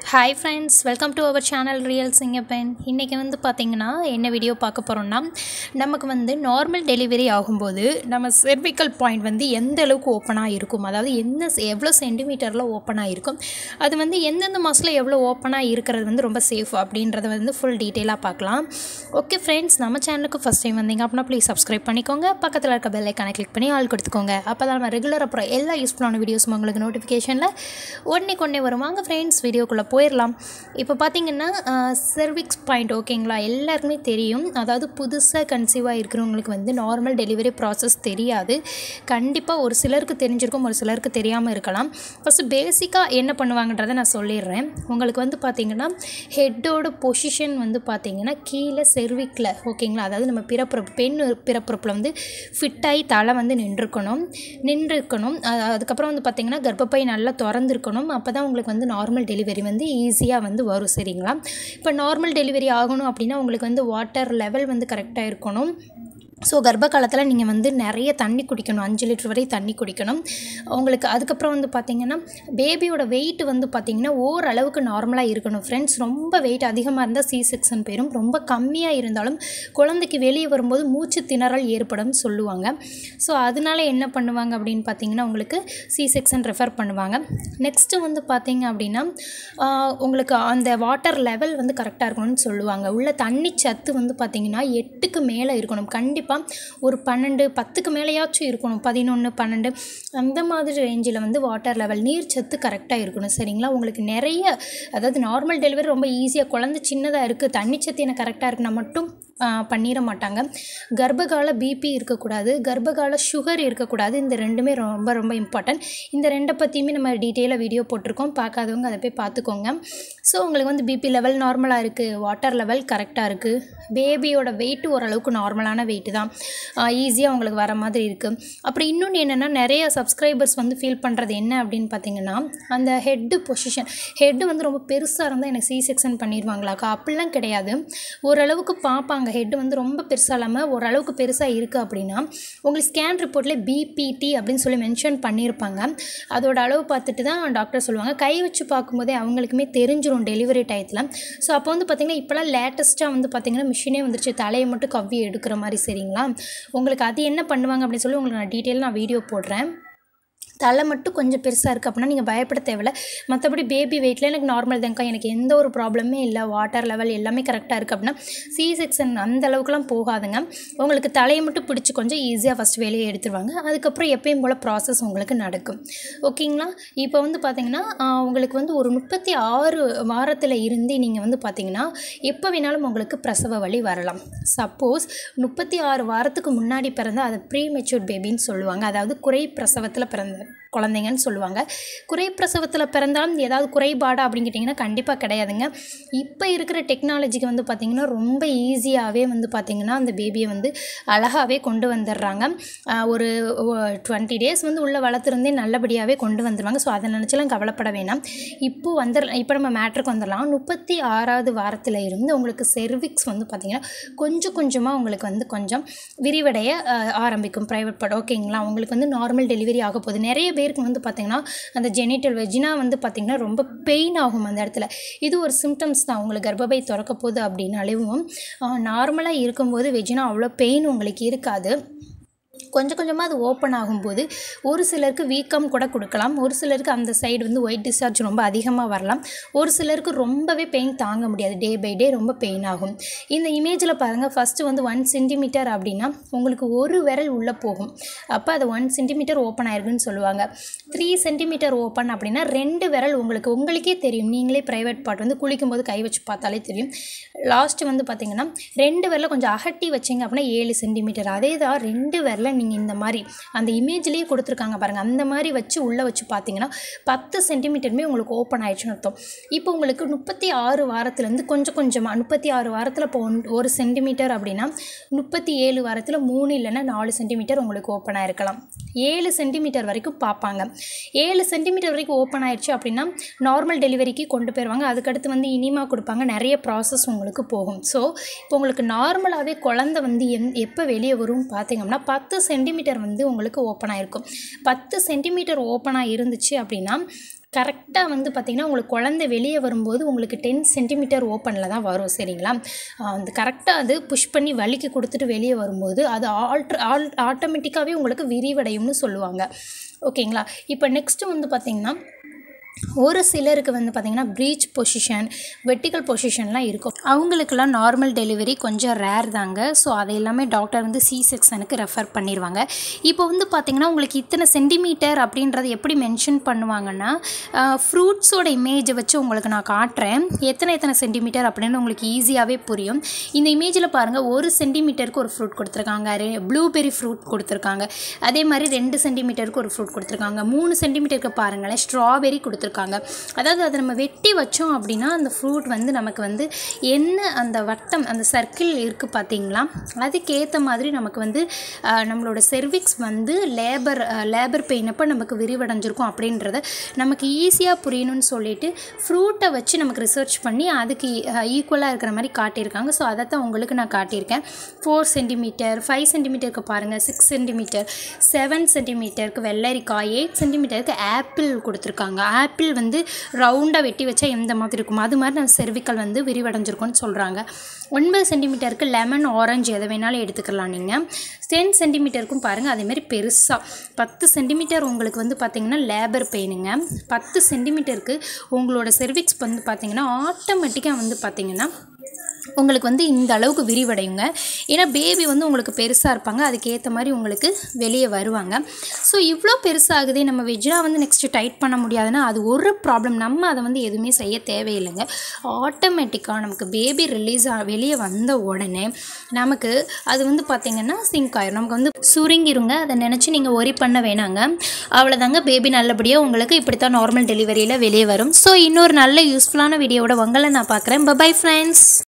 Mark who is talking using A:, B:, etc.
A: hi friends welcome to அவர் channel real சிங்கப்பென் இன்றைக்கி வந்து பார்த்திங்கன்னா என்ன வீடியோ பார்க்க போகிறோம்னா நமக்கு வந்து நார்மல் டெலிவரி ஆகும்போது நம்ம செர்விக்கல் பாயிண்ட் வந்து எந்த அளவுக்கு ஓப்பனாக இருக்கும் அதாவது என்ன எவ்வளோ சென்டிமீட்டரில் ஓப்பனாக இருக்கும் அது வந்து எந்தெந்த மாதத்தில் எவ்வளோ ஓப்பனாக இருக்கிறது வந்து ரொம்ப சேஃப் அப்படின்றத வந்து ஃபுல் டீட்டெயிலாக பார்க்கலாம் ஓகே ஃப்ரெண்ட்ஸ் நம்ம சேனலுக்கு ஃபஸ்ட் டைம் வந்தீங்க அப்படின்னா ப்ளீஸ் சப்ஸ்கிரைப் பண்ணிக்கோங்க பக்கத்தில் இருக்க பெல் ஐக்கானை கிளிக் பண்ணி ஆள் கொடுத்துக்கோங்க அப்போ தான் நம்ம ரெகுலர் அப்புறம் எல்லா யூஸ்ஃபுல்லான வீடியோஸும் உங்களுக்கு நோட்டிஃபிகேஷனில் உடனே கொண்டே வருவாங்க ஃப்ரெண்ட்ஸ் வீடியோக்குள்ளே போயிடலாம் இப்போ பார்த்தீங்கன்னா செர்விக்ஸ் பாயிண்ட் ஓகேங்களா எல்லாருக்குமே தெரியும் அதாவது புதுசாக கன்சீவாக இருக்கிறவங்களுக்கு வந்து நார்மல் டெலிவரி ப்ராசஸ் தெரியாது கண்டிப்பாக ஒரு சிலருக்கு தெரிஞ்சிருக்கும் ஒரு சிலருக்கு தெரியாமல் இருக்கலாம் ஃபஸ்ட்டு பேசிக்காக என்ன பண்ணுவாங்கன்றதை நான் சொல்லிடுறேன் உங்களுக்கு வந்து பார்த்தீங்கன்னா ஹெட்டோட பொசிஷன் வந்து பார்த்தீங்கன்னா கீழே செர்விக்கில் ஓகேங்களா அதாவது நம்ம பிறப்புறுப்பு பெண் பிறப்புறுப்பில் வந்து ஃபிட்டாகி தலை வந்து நின்றுக்கணும் நின்றுக்கணும் அ- அதுக்கப்புறம் வந்து பார்த்தீங்கன்னா கர்ப்பப்பை நல்லா திறந்துருக்கணும் அப்போ தான் உங்களுக்கு வந்து நார்மல் டெலிவரி வந்து ஈஸியாக வந்து வரும் சரிங்களா இப்போ நார்மல் டெலிவரி ஆகணும் அப்படின்னா உங்களுக்கு வந்து வாட்டர் லெவல் வந்து கரெக்டாக இருக்கணும் ஸோ கர்ப்ப காலத்தில் நீங்கள் வந்து நிறைய தண்ணி குடிக்கணும் அஞ்சு லிட்டர் வரை தண்ணி குடிக்கணும் உங்களுக்கு அதுக்கப்புறம் வந்து பார்த்தீங்கன்னா பேபியோட வெயிட் வந்து பார்த்தீங்கன்னா ஓரளவுக்கு நார்மலாக இருக்கணும் ஃப்ரெண்ட்ஸ் ரொம்ப வெயிட் அதிகமாக இருந்தால் சி செக்ஷன் போயிடும் ரொம்ப கம்மியாக இருந்தாலும் குழந்தைக்கு வெளியே வரும்போது மூச்சு திணறல் ஏற்படும் சொல்லுவாங்க ஸோ அதனால என்ன பண்ணுவாங்க அப்படின்னு பார்த்தீங்கன்னா உங்களுக்கு சி செக்ஷன் ரெஃபர் பண்ணுவாங்க நெக்ஸ்ட்டு வந்து பார்த்தீங்க அப்படின்னா ஆஹ், உங்களுக்கு அந்த வாட்டர் லெவல் வந்து கரெக்டாக இருக்கணும்னு சொல்லுவாங்க உள்ள தண்ணி சத்து வந்து பார்த்தீங்கன்னா எட்டுக்கு மேலே இருக்கணும் கண்டிப்பாக ஒரு பன்னெண்டு பத்துக்கு மேலேயாச்சும் இருக்கணும் பதினொன்று பன்னெண்டு அந்த மாதிரி ரேஞ்சில் வந்து வாட்டர் லெவல் நீர் சத்து கரெக்டாக இருக்கணும் சரிங்களா உங்களுக்கு நிறைய அதாவது நார்மல் டெலிவரி ரொம்ப ஈஸியாக குழந்தை சின்னதாக இருக்குது தண்ணி சத்து எனக்கு கரெக்டாக இருக்குன்னா மட்டும் ஆஹ், பண்ணிட மாட்டாங்க கர்ப்பகால பிபி இருக்கக்கூடாது கர்ப்பகால சுகர் இருக்கக்கூடாது இந்த ரெண்டுமே ரொம்ப ரொம்ப இம்பார்ட்டன்ட் இந்த ரெண்டை பற்றியுமே நம்ம டீட்டெயிலாக வீடியோ போட்டிருக்கோம் பார்க்காதவங்க அதை போய் பார்த்துக்கோங்க ஸோ உங்களுக்கு வந்து பிபி லெவல் நார்மலாக இருக்குது வாட்டர் லெவல் கரெக்டாக இருக்குது பேபியோட வெயிட் ஓரளவுக்கு நார்மலான வெயிட் தான் ஈஸியாக உங்களுக்கு வர மாதிரி இருக்குது அப்புறம் இன்னொன்று என்னென்னா நிறைய சப்ஸ்கிரைபர்ஸ் வந்து ஃபீல் பண்ணுறது என்ன அப்படின்னு பார்த்தீங்கன்னா அந்த ஹெட்டு பொசிஷன் ஹெட்டு வந்து ரொம்ப பெருசாக இருந்தால் எனக்கு சி செக்ஷன் பண்ணிடுவாங்களாக்கா அப்படிலாம் கிடையாது ஓரளவுக்கு பார்ப்பாங்க ஹெட் வந்து ரொம்ப பெருசாக இல்லாமல் ஓரளவுக்கு பெருசாக இருக்குது அப்படின்னா உங்களுக்கு ஸ்கேன் ரிப்போர்ட்டில் பிபிடி அப்படின்னு சொல்லி மென்ஷன் பண்ணியிருப்பாங்க அதோட அளவு பார்த்துட்டு தான் டாக்டர் சொல்லுவாங்க கை வச்சு பார்க்கும்போதே அவங்களுக்குமே தெரிஞ்சிரும் டெலிவரி டயத்தில் ஸோ அப்போ வந்து பார்த்திங்கன்னா இப்போலாம் லேட்டஸ்ட்டாக வந்து பார்த்திங்கன்னா மிஷினே வந்துருச்சு தலையை மட்டும் கவ்வி எடுக்கிற மாதிரி சரிங்களா உங்களுக்கு அது என்ன பண்ணுவாங்க அப்படின்னு சொல்லி உங்களுக்கு நான் டீட்டெயில் நான் வீடியோ போடுறேன் தலை மட்டும் கொஞ்சம் பெருசாக இருக்குது அப்படின்னா நீங்கள் பயப்பட தேவையில்ல மற்றபடி பேபி வெயிட்டில் எனக்கு நார்மல் தான்க்கா எனக்கு எந்த ஒரு ப்ராப்ளமே இல்லை வாட்டர் லெவல் எல்லாமே கரெக்டாக இருக்குது அப்படின்னா சி செக்ஷன் அந்த அளவுக்குலாம் போகாதுங்க உங்களுக்கு தலையை மட்டும் பிடிச்சி கொஞ்சம் ஈஸியாக ஃபஸ்ட் வேலையை எடுத்துருவாங்க அதுக்கப்புறம் எப்பயும் போல் ப்ராசஸ் உங்களுக்கு நடக்கும் ஓகேங்களா இப்போ வந்து பார்த்தீங்கன்னா ஆஹ், உங்களுக்கு வந்து ஒரு முப்பத்தி ஆறு வாரத்தில் இருந்து நீங்கள் வந்து பார்த்தீங்கன்னா எப்போ வேணாலும் உங்களுக்கு பிரசவ வலி வரலாம் சப்போஸ் முப்பத்தி ஆறு வாரத்துக்கு முன்னாடி பிறந்தா அது ப்ரீ மெச்சூர் பேபின்னு சொல்லுவாங்க அதாவது குறை பிரசவத்தில் பிறந்த குழந்தைங்கன்னு சொல்லுவாங்க குறை பிரசவத்தில் பிறந்தாலும் ஏதாவது குறைபாடா அப்படின்னு கேட்டிங்கன்னா கண்டிப்பாக கிடையாதுங்க இப்போ இருக்கிற டெக்னாலஜிக்கு வந்து பார்த்திங்கன்னா ரொம்ப ஈஸியாகவே வந்து பார்த்திங்கன்னா அந்த பேபியை வந்து அழகாகவே கொண்டு வந்துடுறாங்க ஆஹ் ஒரு டுவெண்ட்டி டேஸ் வந்து உள்ளே வளர்த்துருந்தே நல்லபடியாகவே கொண்டு வந்துடுவாங்க ஸோ அதை நினச்சலாம் கவலைப்பட வேணாம் இப்போ வந்துடலாம் இப்போ நம்ம மேட்ருக்கு வந்துடலாம் முப்பத்தி ஆறாவது வாரத்தில் இருந்து உங்களுக்கு செர்விக்ஸ் வந்து பார்த்திங்கன்னா கொஞ்சம் கொஞ்சமாக உங்களுக்கு வந்து கொஞ்சம் விரிவடைய ஆஹ், ஆரம்பிக்கும் ப்ரைவேட் பார்ட் ஓகேங்களா உங்களுக்கு வந்து நார்மல் டெலிவரி ஆக போகுது நிறைய பேருக்கு வந்து பார்த்திங்கன்னா அந்த ஜெனிட்டல் வெஜினா வந்து பார்த்திங்கன்னா ரொம்ப பெயின் ஆகும் அந்த இடத்துல இது ஒரு சிம்டம்ஸ் தான் உங்களுக்கு கர்ப்பப்பை திறக்க போகுது அப்படின்னாலேவும் நார்மலாக இருக்கும்போது வெஜினா அவ்வளோ பெயின் உங்களுக்கு இருக்காது கொஞ்சம் கொஞ்சமாக அது ஓப்பன் ஆகும்போது ஒரு சிலருக்கு வீக்கம் கூட கொடுக்கலாம் ஒரு சிலருக்கு அந்த சைடு வந்து ஒயிட் டிஸ்சார்ஜ் ரொம்ப அதிகமாக வரலாம் ஒரு சிலருக்கு ரொம்பவே பெயின் தாங்க முடியாது டே பை டே ரொம்ப பெயின் ஆகும் இந்த இமேஜில் பாருங்கள் ஃபஸ்ட்டு வந்து ஒன் சென்டிமீட்டர் அப்படின்னா உங்களுக்கு ஒரு விரல் உள்ளே போகும் அப்போ அது ஒன் சென்டிமீட்டர் ஓப்பன் ஆயிருக்குன்னு சொல்லுவாங்க த்ரீ சென்டிமீட்டர் ஓப்பன் அப்படின்னா ரெண்டு விரல் உங்களுக்கு உங்களுக்கே தெரியும் நீங்களே ப்ரைவேட் பார்ட் வந்து குளிக்கும்போது கை வச்சு பார்த்தாலே தெரியும் லாஸ்ட் வந்து பார்த்தீங்கன்னா ரெண்டு விரல கொஞ்சம் அகட்டி வச்சிங்க அப்படின்னா ஏழு சென்டிமீட்டர் அதே தான் ரெண்டு விரல நீங்கள் இந்த மாதிரி அந்த இமேஜ்லேயே கொடுத்துருக்காங்க பாருங்கள் அந்த மாதிரி வச்சு உள்ளே வச்சு பார்த்தீங்கன்னா பத்து சென்டிமீட்டருமே உங்களுக்கு ஓப்பன் ஆயிடுச்சுன்னு அர்த்தம் இப்போ உங்களுக்கு முப்பத்தி ஆறு வாரத்துலேருந்து கொஞ்சம் கொஞ்சமாக முப்பத்தி ஆறு வாரத்தில் இப்போ ஒன் ஒரு சென்டிமீட்டர் அப்படின்னா முப்பத்தி ஏழு வாரத்தில் மூணு இல்லைன்னா நாலு சென்டிமீட்டர் உங்களுக்கு ஓப்பன் ஆயிருக்கலாம் ஏழு சென்டிமீட்டர் வரைக்கும் பார்ப்பாங்க ஏழு சென்டிமீட்டர் வரைக்கும் ஓப்பன் ஆயிடுச்சு அப்படின்னா நார்மல் டெலிவரிக்கு கொண்டு போயிடுவாங்க அதுக்கடுத்து வந்து இனிமா கொடுப்பாங்க நிறைய ப்ராசஸ் உங்களுக்கு போகும் ஸோ இப்போ உங்களுக்கு நார்மலாகவே குழந்தை வந்து எந் எப்போ வெளியே வரும் பார்த்தீங்கன்னா பத்து சென்டிமீட்டர் வந்து உங்களுக்கு ஓப்பன் ஆயிருக்கும் பத்து சென்டிமீட்டர் ஓப்பனாக இருந்துச்சு அப்படின்னா கரெக்டாக வந்து பார்த்திங்கன்னா உங்களுக்கு குழந்தை வெளியே வரும்போது உங்களுக்கு டென் சென்டிமீட்டர் ஓப்பனில் தான் வரும் சரிங்களா ஆஹ் அந்த கரெக்டாக அது புஷ் பண்ணி வலிக்கு கொடுத்துட்டு வெளியே வரும்போது அது ஆல்ட்ரு ஆல் ஆட்டோமேட்டிக்காகவே உங்களுக்கு விரிவடையும்னு சொல்லுவாங்க ஓகேங்களா இப்போ நெக்ஸ்ட்டு வந்து பார்த்திங்கன்னா ஒரு சிலருக்கு வந்து பார்த்திங்கன்னா ப்ரீச் பொசிஷன் வெர்டிக்கல் பொசிஷன்லாம் இருக்கும் அவங்களுக்கெல்லாம் நார்மல் டெலிவரி கொஞ்சம் ரேர் தாங்க ஸோ அதை எல்லாமே டாக்டர் வந்து சி செக்ஷனுக்கு ரெஃபர் பண்ணிடுவாங்க இப்போ வந்து பார்த்திங்கன்னா உங்களுக்கு இத்தனை சென்டிமீட்டர் அப்படின்றத எப்படி மென்ஷன் பண்ணுவாங்கன்னா ஃப்ரூட்ஸோட இமேஜை வச்சு உங்களுக்கு நான் காட்டுறேன் எத்தனை எத்தனை சென்டிமீட்டர் அப்படின்னு உங்களுக்கு ஈஸியாகவே புரியும் இந்த இமேஜில் பாருங்கள் ஒரு சென்டிமீட்டருக்கு ஒரு ஃப்ரூட் கொடுத்துருக்காங்க ரெ ப்ளூபெரி ஃப்ரூட் கொடுத்துருக்காங்க அதே மாதிரி ரெண்டு சென்டிமீட்டருக்கு ஒரு ஃப்ரூட் கொடுத்துருக்காங்க மூணு சென்டிமீட்டருக்கு பாருங்களேன் ஸ்ட்ராபெரி கொடுத்துருக்காங்க அதாவது அதை நம்ம வெட்டி வச்சோம் அப்படின்னா அந்த ஃப்ரூட் வந்து நமக்கு வந்து என்ன அந்த வட்டம் அந்த சர்க்கிள் இருக்குது பார்த்தீங்களா அதுக்கேற்ற மாதிரி நமக்கு வந்து ஆஹ், நம்மளோட செர்விக்ஸ் வந்து லேபர் லேபர் பெயின் அப்போ நமக்கு விரிவடைஞ்சிருக்கும் அப்படின்றத நமக்கு ஈஸியாக புரியணும்னு சொல்லிட்டு ஃப்ரூட்டை வச்சு நமக்கு ரிசர்ச் பண்ணி அதுக்கு ஈக்குவலாக இருக்கிற மாதிரி காட்டியிருக்காங்க ஸோ அதை தான் உங்களுக்கு நான் காட்டியிருக்கேன் ஃபோர் சென்டிமீட்டர் ஃபைவ் சென்டிமீட்டருக்கு பாருங்கள் சிக்ஸ் சென்டிமீட்டர் செவன் சென்டிமீட்டருக்கு வெள்ளரிக்காய் எயிட் சென்டிமீட்டருக்கு ஆப்பிள் கொடுத்துருக்காங்க ஆப்பிள் வந்து ரவுண்டாக வெட்டி வச்சா எந்த மாதிரி இருக்கும் அது மாதிரி நம்ம செர்விக்கல் வந்து விரிவடைஞ்சிருக்கும்னு சொல்கிறாங்க ஒன்பது சென்டிமீட்டருக்கு லெமன் ஆரஞ்சு எதை வேணாலும் எடுத்துக்கலாம் நீங்கள் டென் சென்டிமீட்டருக்கும் பாருங்கள் அதேமாரி பெருசாக பத்து சென்டிமீட்டர் உங்களுக்கு வந்து பார்த்திங்கன்னா லேபர் பெயினுங்க பத்து சென்டிமீட்டருக்கு உங்களோட செர்விக்ஸ் வந்து பார்த்திங்கன்னா ஆட்டோமேட்டிக்காக வந்து பார்த்திங்கன்னா உங்களுக்கு வந்து இந்த அளவுக்கு விரிவடையுங்க ஏன்னா பேபி வந்து உங்களுக்கு பெருசாக இருப்பாங்க அதுக்கேற்ற மாதிரி உங்களுக்கு வெளியே வருவாங்க ஸோ இவ்வளோ பெருசாகுதே நம்ம வெஜ்ஜாக வந்து நெக்ஸ்ட்டு டைட் பண்ண முடியாதுன்னா அது ஒரு ப்ராப்ளம் நம்ம அதை வந்து எதுவுமே செய்ய தேவையில்லைங்க ஆட்டோமேட்டிக்காக நமக்கு பேபி ரிலீஸ் ஆ வெளியே வந்த உடனே நமக்கு அது வந்து பார்த்திங்கன்னா சிங்க் ஆயிரும் நமக்கு வந்து சுருங்கிருங்க அதை நினச்சி நீங்கள் ஒரி பண்ண வேணாங்க அவ்வளோதாங்க பேபி நல்லபடியாக உங்களுக்கு இப்படி தான் நார்மல் டெலிவரியில் வெளியே வரும் ஸோ இன்னொரு நல்ல யூஸ்ஃபுல்லான வீடியோவோட உங்களை நான் பார்க்குறேன் பபாய் ஃப்ரெண்ட்ஸ்